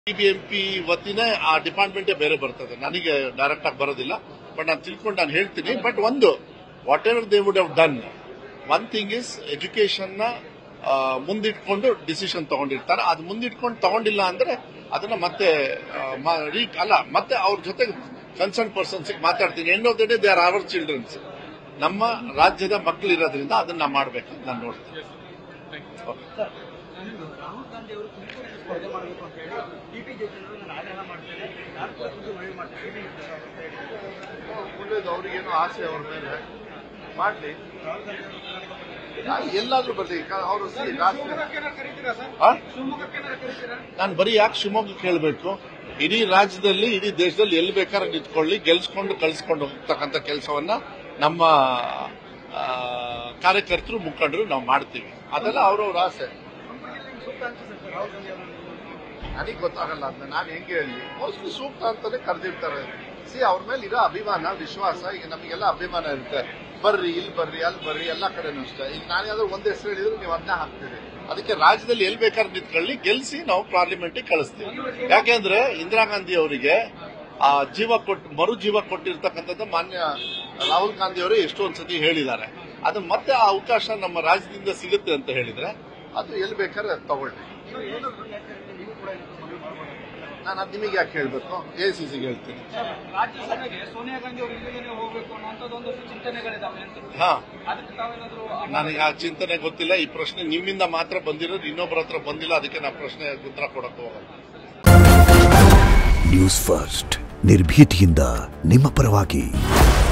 BBMP ವತಿನೇ ಆ ಡಿಪಾರ್ಟ್ಮೆಂಟೇ ಬೇರೆ ಬರ್ತದೆ ನನಗೆ ಡೈರೆಕ್ಟ್ ಆಗಿ ಬರೋದಿಲ್ಲ ಬಟ್ ನಾನು ತಿಳ್ಕೊಂಡು ನಾನು ಹೇಳ್ತೀನಿ ಬಟ್ ಒಂದು whatever they would have done one thing is education ನ ಆ, ಮುಂದಿಟ್ಕೊಂಡು ಡಿಸಿಷನ್ ತಗೊಂಡಿರ್ತಾರೆ ಅದು ಮುಂದಿಟ್ಕೊಂಡು ತಗೊಂಡಿಲ್ಲ ಅಂದ್ರೆ ಅದನ್ನ ಮತ್ತೆ ಆ, ಮ- ರೀ- ಅಲ್ಲ ಮತ್ತೆ ಅವ್ರ ಜೊತೆ ಕನ್ಸರ್ನ್ ಪರ್ಸನ್ಸ್ ಮಾತಾಡ್ತೀನಿ end of the day they are our childrens ನಮ್ಮ ರಾಜ್ಯದ ಮಕ್ಕಳು ಇರೋದ್ರಿಂದ ಅದನ್ನ ಮಾಡ್ಬೇಕು ನಾನು ನೋಡ್ತೀನಿ ರಾಹುಲ್ ಗಾಂಧಿ ಅವರು ತುಮಕೂರಿಗೆ ಸ್ಪರ್ಧೆ ಮಾಡಬೇಕು ಅಂತ ಹೇಳಿ ಟಿಪಿ ಜಯಚಂದ್ರ ನಾನು ಆಗ್ರಹ ಮಾಡ್ತೇನೆ ನಾನು ಕೂಡ ಖುದ್ದು ಮನವಿ ಮಾಡ್ತೇನೆ ಏನ್ ಹೇಳ್ತಾರೆ ಅಂತ ಹೇಳಿ ಒಳ್ಳೇದು ಅವ್ರಿಗೇನೋ ಆಸೆ ಅವ್ರ ಮೇಲೆ ಮಾಡ್ಲಿ ರಾಹುಲ್ ಗಾಂಧಿ ಅವರು ಕರ್ನಾಟಕ ಎಲ್ಲಾದ್ರೂ ಬರ್ಲಿ ಅವರು ಶಿವಮೊಗ್ಗಕ್ಕೆ ಏನಾದ್ರು ಕರೀತೀರಾ ಸರ್ ಶಿವಮೊಗ್ಗಕ್ಕೆ ಏನಾದ್ರು ಕರೀತೀರಾ ನಾನು ಬರೀ ಯಾಕೆ ಶಿವಮೊಗ್ಗ ಕೇಳಬೇಕು ಇಡೀ ರಾಜ್ಯದಲ್ಲಿ ಇಡೀ ದೇಶದಲ್ಲಿ ಎಲ್ಲಿ ಬೇಕಾದ್ರೆ ನಿಂತ್ಕೊಳ್ಳಿ ಗೆಲ್ಸ್ಕೊಂಡು ಕಳಿಸ್ಕೊಂಡು ಹೋಗ್ತಕ್ಕಂಥ ಕೆಲಸವನ್ನ ನಮ್ಮ ಆ, ಕಾರ್ಯಕರ್ತರು ಮುಖಂಡರು ನಾವು ಮಾಡ್ತೀವಿ ಅದೆಲ್ಲ ಅವ್ರವ್ರ ಆಸೆ ತುಮಕೂರಿಗೆ ನಿಮ್ಗೆ ಸೂಕ್ತ ಅನ್ಸುತ್ತೆ ಸರ್ ರಾಹುಲ್ ಗಾಂಧಿ ಅವರು ನನಗೆ ಗೊತ್ತಾಗಲ್ಲ ಅದನ್ನ ನಾನು ಹೆಂಗೆ ಹೇಳಿ ಮೋಸ್ಟ್ಲಿ ಸೂಕ್ತ ಅಂತಾನೆ ಕರೆದಿರ್ತಾರೆ ಸಿ ಅವ್ರ ಮೇಲೆ ಇರೋ ಅಭಿಮಾನ ವಿಶ್ವಾಸ ಈಗ ನಮಗೆಲ್ಲ ಅಭಿಮಾನ ಇರುತ್ತೆ ಬರ್ರಿ ಇಲ್ಲಿ ಬರ್ರಿ ಅಲ್ಲಿ ಬರ್ರಿ ಎಲ್ಲಾ ಕಡೆನೂ ಅಷ್ಟೇ ಈಗ ನಾನು ಯಾವ್ದಾದ್ರು ಒಂದ್ ಹೆಸರು ಹೇಳಿದ್ರು ನೀವು ಅದನ್ನ ಹಾಕ್ತೀರಿ ಅದಕ್ಕೆ ರಾಜ್ಯದಲ್ಲಿ ಎಲ್ಲಿ ಬೇಕಾದ್ರೆ ನಿಂತ್ಕೊಳ್ಳಿ ಗೆಲ್ಸಿ ನಾವು ಪಾರ್ಲಿಮೆಂಟಿಗೆ ಕಳಿಸ್ತೀವಿ ಯಾಕೆಂದ್ರೆ ಇಂದಿರಾ ಗಾಂಧಿ ಅವರಿಗೆ ಆ ಜೀವ ಕೊಟ್ಟು ಮರು ಜೀವ ಕೊಟ್ಟಿರ್ತಕ್ಕಂಥದ್ದು ಮಾನ್ಯ ರಾಹುಲ್ ಗಾಂಧಿ ಅವರು ಎಷ್ಟೊಂದ್ ಸತಿ ಹೇಳಿದ್ದಾರೆ ಅದು ಮತ್ತೆ ಆ ಅವಕಾಶ ನಮ್ಮ ರಾಜ್ಯದಿಂದ ಸಿಗುತ್ತೆ ಅಂತ ಹೇಳಿದ್ರೆ ಅದು ಎಲ್ಲಿ ಬೇಕಾದ್ರೆ ಅದ್ ತಗೊಳ್ಳಿ ನೀವು ಏನು ಯಾಕೆ ನೀವು ಕೂಡ ಇದಕ್ಕೆ ಮನವಿ ಮಾಡ್ಬೋದು ನಾನು ಅದು ನಿಮಗೆ ಯಾಕೆ ಹೇಳ್ಬೇಕು ಎ ಸಿ ಸಿಗೆ ಹೇಳ್ತೀನಿ ರಾಜ್ಯಸಭೆಗೆ ಸೋನಿಯಾ ಗಾಂಧಿ ಅವರು ಇಲ್ಲಿಗೆ ಹೋಗ್ಬೇಕು ಅನ್ನೋಂಥದ್ದು ಒಂದಷ್ಟು ಚಿಂತನೆಗಳಿದಾವೆ ಅಂತ ಹಾ ಅದಕ್ಕೆ ತಾವೇನಾದ್ರು ನನಗೆ ಆ ಚಿಂತನೆ ಗೊತ್ತಿಲ್ಲ ಈ ಪ್ರಶ್ನೆ ನಿಮ್ಮಿಂದ ಮಾತ್ರ ಬಂದಿರೋದು ಇನ್ನೊಬ್ಬರ ಹತ್ರ ಬಂದಿಲ್ಲ ಅದಕ್ಕೆ ನಾ ಪ್ರಶ್ನೆ ಉತ್ತರ ಕೊಡಕ್ಕೆ ಹೋಗಲ್ಲ ನ್ಯೂಸ್ ಫಸ್ಟ್ ನಿರ್ಭೀತಿಯಿಂದ ನಿಮ್ಮ ಪರವಾಗಿ